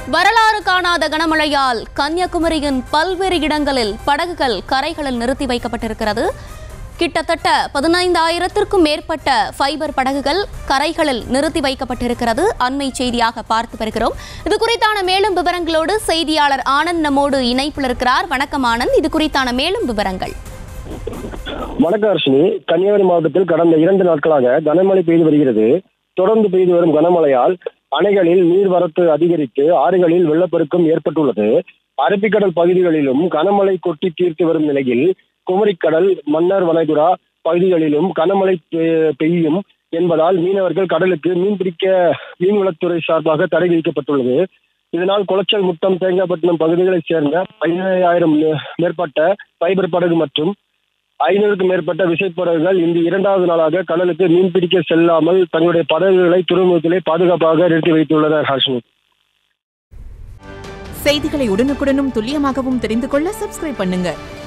வரலாறு காணாத கனமழையால் கன்னியாகுமரியின் பல்வேறு இடங்களில் படகுகள் கரைகளில் நிறுத்தி வைக்கப்பட்டிருக்கிறது கிட்டத்தட்ட பதினைந்தாயிரத்திற்கும் மேற்பட்ட ஃபைபர் படகுகள் கரைகளில் நிறுத்தி வைக்கப்பட்டிருக்கிறது அண்மை செய்தியாக பார்த்து வருகிறோம் இது குறித்தான மேலும் விவரங்களோடு செய்தியாளர் ஆனந்த் நம்மோடு இணைப்பில் இருக்கிறார் வணக்கம் ஆனந்த் இது குறித்தான மேலும் விவரங்கள் வணக்கம் அர்ஷினி கன்னியாகுமரி மாவட்டத்தில் கடந்த இரண்டு நாட்களாக கனமழை பெய்து வருகிறது தொடர்ந்து பெய்து வரும் கனமழையால் அணைகளில் நீர்வரத்து அதிகரித்து ஆறுகளில் வெள்ளப்பெருக்கம் ஏற்பட்டுள்ளது அரபிக்கடல் பகுதிகளிலும் கனமழை கொட்டி தீர்த்து வரும் நிலையில் குமரிக்கடல் மன்னார் வளைகுடா பகுதிகளிலும் கனமழை பெ- பெய்யும் என்பதால் மீனவர்கள் கடலுக்கு மீன்பிடிக்க மீன்வளத்துறை சார்பாக தடை விதிக்கப்பட்டுள்ளது இதனால் குளச்சல் முட்டம் தேங்காய்பட்டினம் பகுதிகளைச் சேர்ந்த பதினேழாயிரம் மேற்பட்ட ஃபைபர் படகு மற்றும் ஐநூறுக்கும் மேற்பட்ட விசைப்படகுகள் இன்று இரண்டாவது நாளாக கடலுக்கு மீன்பிடிக்க செல்லாமல் தங்களுடைய படகுகளை துறைமுகத்திலே பாதுகாப்பாக நிறுத்தி வைத்துள்ளனர் ஹர்ஷினி செய்திகளை உடனுக்குடனும் துல்லியமாகவும் தெரிந்து கொள்ள சப்ஸ்கிரைப் பண்ணுங்க